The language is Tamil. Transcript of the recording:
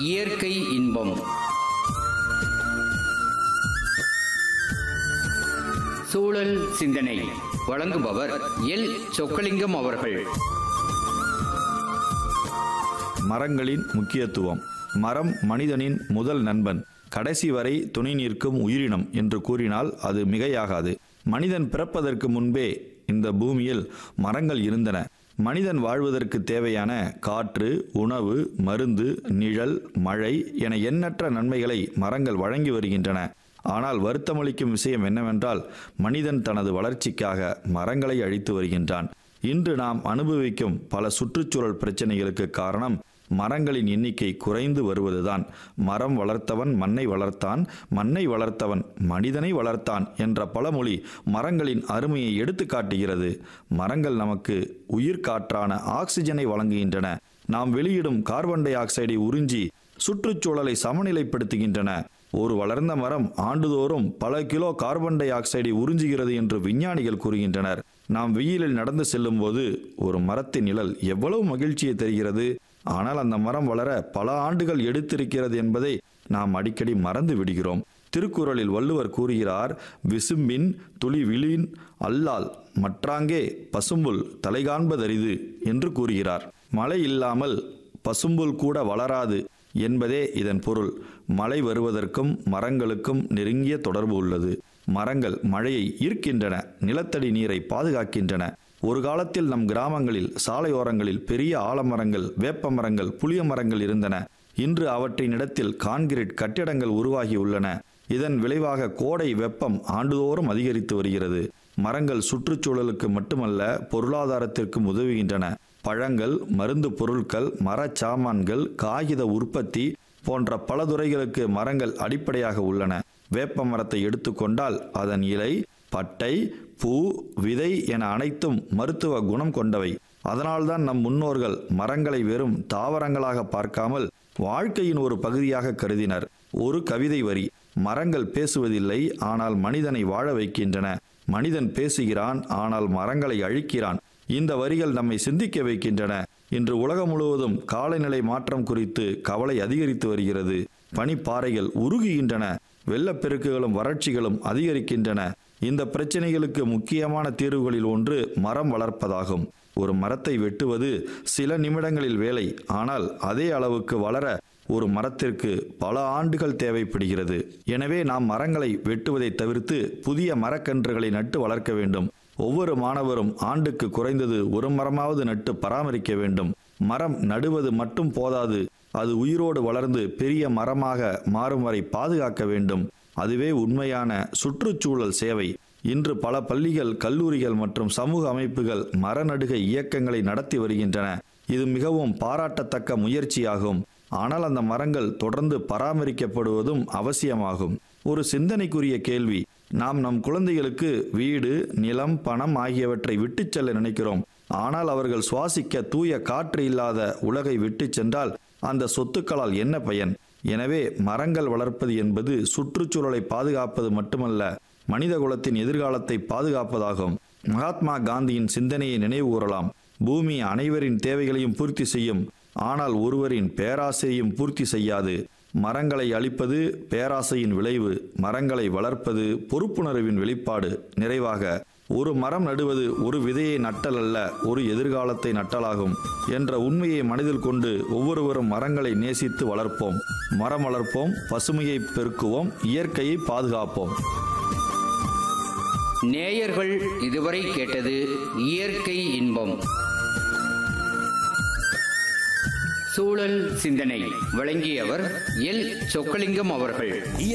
இயற்கை இன்பம் சூழல் சிந்தனை வழங்குபவர் எல் சொக்கலிங்கம் அவர்கள் மரங்களின் முக்கியத்துவம் மரம் மனிதனின் முதல் நண்பன் கடைசி வரை துணை நிற்கும் உயிரினம் என்று கூறினால் அது மிகையாகாது மனிதன் பிறப்பதற்கு முன்பே இந்த பூமியில் மரங்கள் இருந்தன மனிதன் வாழ்வதற்கு தேவையான காற்று உணவு மருந்து நிழல் மழை என எண்ணற்ற நன்மைகளை மரங்கள் வழங்கி வருகின்றன ஆனால் வருத்தமளிக்கும் விஷயம் என்னவென்றால் மனிதன் தனது வளர்ச்சிக்காக மரங்களை அழித்து வருகின்றான் இன்று நாம் அனுபவிக்கும் பல சுற்றுச்சூழல் பிரச்சனைகளுக்கு காரணம் மரங்களின் எண்ணிக்கை குறைந்து வருவதுதான் மரம் வளர்த்தவன் மண்ணை வளர்த்தான் மண்ணை வளர்த்தவன் மனிதனை வளர்த்தான் என்ற பழமொழி மரங்களின் அருமையை எடுத்து காட்டுகிறது மரங்கள் நமக்கு உயிர் காற்றான ஆக்சிஜனை வழங்குகின்றன நாம் வெளியிடும் கார்பன் டை ஆக்சைடை உறிஞ்சி சுற்றுச்சூழலை சமநிலைப்படுத்துகின்றன ஒரு வளர்ந்த மரம் ஆண்டுதோறும் பல கிலோ கார்பன் டை ஆக்சைடை உறிஞ்சுகிறது என்று விஞ்ஞானிகள் கூறுகின்றனர் நாம் வெயிலில் நடந்து செல்லும்போது ஒரு மரத்தின் நிழல் எவ்வளவு மகிழ்ச்சியை தருகிறது ஆனால் அந்த மரம் வளர பல ஆண்டுகள் எடுத்திருக்கிறது என்பதை நாம் அடிக்கடி மறந்து விடுகிறோம் திருக்குறளில் வள்ளுவர் கூறுகிறார் விசும்பின் துளி விழின் அல்லால் மற்றாங்கே பசும்புல் தலைகாண்பதரிது என்று கூறுகிறார் மழை இல்லாமல் பசும்புல் கூட வளராது என்பதே இதன் பொருள் மழை வருவதற்கும் மரங்களுக்கும் நெருங்கிய தொடர்பு உள்ளது மரங்கள் மழையை ஈர்க்கின்றன நிலத்தடி நீரை பாதுகாக்கின்றன ஒரு காலத்தில் நம் கிராமங்களில் சாலையோரங்களில் பெரிய ஆலமரங்கள் வேப்ப மரங்கள் புளிய மரங்கள் இருந்தன இன்று அவற்றின் இடத்தில் கான்கிரீட் கட்டிடங்கள் உருவாகி உள்ளன இதன் விளைவாக கோடை வெப்பம் ஆண்டுதோறும் அதிகரித்து வருகிறது மரங்கள் சுற்றுச்சூழலுக்கு மட்டுமல்ல பொருளாதாரத்திற்கும் உதவுகின்றன பழங்கள் மருந்து பொருட்கள் மரச்சாமான்கள் காகித உற்பத்தி போன்ற பல துறைகளுக்கு மரங்கள் அடிப்படையாக உள்ளன வேப்ப மரத்தை எடுத்துக்கொண்டால் அதன் இலை பட்டை பூ விதை என அனைத்தும் மருத்துவ குணம் கொண்டவை அதனால்தான் நம் முன்னோர்கள் மரங்களை வெறும் தாவரங்களாக பார்க்காமல் வாழ்க்கையின் ஒரு பகுதியாக கருதினர் ஒரு கவிதை வரி மரங்கள் பேசுவதில்லை ஆனால் மனிதனை வாழ வைக்கின்றன மனிதன் பேசுகிறான் ஆனால் மரங்களை அழிக்கிறான் இந்த வரிகள் நம்மை சிந்திக்க வைக்கின்றன இன்று உலகம் முழுவதும் காலநிலை மாற்றம் குறித்து கவலை அதிகரித்து வருகிறது பனிப்பாறைகள் உருகுகின்றன வெள்ளப்பெருக்குகளும் வறட்சிகளும் அதிகரிக்கின்றன இந்த பிரச்சனைகளுக்கு முக்கியமான தீர்வுகளில் ஒன்று மரம் வளர்ப்பதாகும் ஒரு மரத்தை வெட்டுவது சில நிமிடங்களில் வேலை ஆனால் அதே அளவுக்கு வளர ஒரு மரத்திற்கு பல ஆண்டுகள் தேவைப்படுகிறது எனவே நாம் மரங்களை வெட்டுவதை தவிர்த்து புதிய மரக்கன்றுகளை நட்டு வளர்க்க வேண்டும் ஒவ்வொரு மாணவரும் ஆண்டுக்கு குறைந்தது ஒரு மரமாவது நட்டு பராமரிக்க வேண்டும் மரம் நடுவது மட்டும் போதாது அது உயிரோடு வளர்ந்து பெரிய மரமாக மாறும் வரை பாதுகாக்க வேண்டும் அதுவே உண்மையான சுற்றுச்சூழல் சேவை இன்று பல பள்ளிகள் கல்லூரிகள் மற்றும் சமூக அமைப்புகள் மரநடுகை இயக்கங்களை நடத்தி வருகின்றன இது மிகவும் பாராட்டத்தக்க முயற்சியாகும் ஆனால் அந்த மரங்கள் தொடர்ந்து பராமரிக்கப்படுவதும் அவசியமாகும் ஒரு சிந்தனைக்குரிய கேள்வி நாம் நம் குழந்தைகளுக்கு வீடு நிலம் பணம் ஆகியவற்றை விட்டுச் செல்ல நினைக்கிறோம் ஆனால் அவர்கள் சுவாசிக்க தூய காற்று இல்லாத உலகை விட்டுச் சென்றால் அந்த சொத்துக்களால் என்ன பயன் எனவே மரங்கள் வளர்ப்பது என்பது சுற்றுச்சூழலை பாதுகாப்பது மட்டுமல்ல மனித குலத்தின் எதிர்காலத்தை பாதுகாப்பதாகும் மகாத்மா காந்தியின் சிந்தனையை நினைவு கூறலாம் பூமி அனைவரின் தேவைகளையும் பூர்த்தி செய்யும் ஆனால் ஒருவரின் பேராசையையும் பூர்த்தி செய்யாது மரங்களை அழிப்பது பேராசையின் விளைவு மரங்களை வளர்ப்பது பொறுப்புணர்வின் வெளிப்பாடு நிறைவாக ஒரு மரம் நடுவது ஒரு விதையை நட்டல் அல்ல ஒரு எதிர்காலத்தை நட்டலாகும் என்ற உண்மையை மனதில் கொண்டு ஒவ்வொருவரும் மரங்களை நேசித்து வளர்ப்போம் மரம் வளர்ப்போம் பசுமையை பெருக்குவோம் இயற்கையை பாதுகாப்போம் நேயர்கள் இதுவரை கேட்டது இயற்கை இன்பம் சூழல் சிந்தனை வழங்கியவர் எல் சொக்கலிங்கம் அவர்கள்